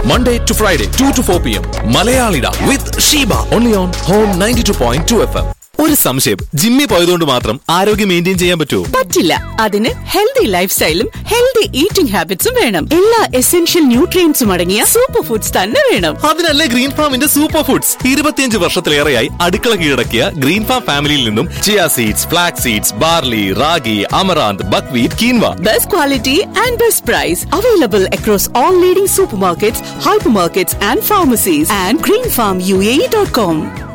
Monday to Friday, 2 to 4 p.m. Malayalida with Sheba. Only on Home 92.2 FM. ഒരു സംശയം Jimmy പോയതുകൊണ്ട് മാത്രം ആരോഗ്യം മെയിൻറ്റെയിൻ ചെയ്യാൻ പറ്റുമോ പറ്റില്ല അതിന് ഹെൽത്തി ലൈഫ് സ്റ്റൈലും ഹെൽത്തി ഈറ്റിംഗ് ഹാബിറ്റ്സും വേണം എല്ലാ എസെൻഷ്യൽ ന്യൂട്രിയൻസും അടങ്ങിയ സൂപ്പർ ഫുഡ്സ് തന്നെ വേണം അതിനല്ലേ ഗ്രീൻ ഫാമിന്റെ സൂപ്പർ ഫുഡ്സ് ഇരുപത്തിയഞ്ച് വർഷത്തിലേറെയായി അടുക്കള കീഴടക്കിയ ഗ്രീൻ ഫാം ഫാമിലിയിൽ നിന്നും chia seeds flax seeds barley ragi amaranth buckwheat quinoa best quality and best price available across all leading super markets hyper markets and pharmacies and green farm U A dot com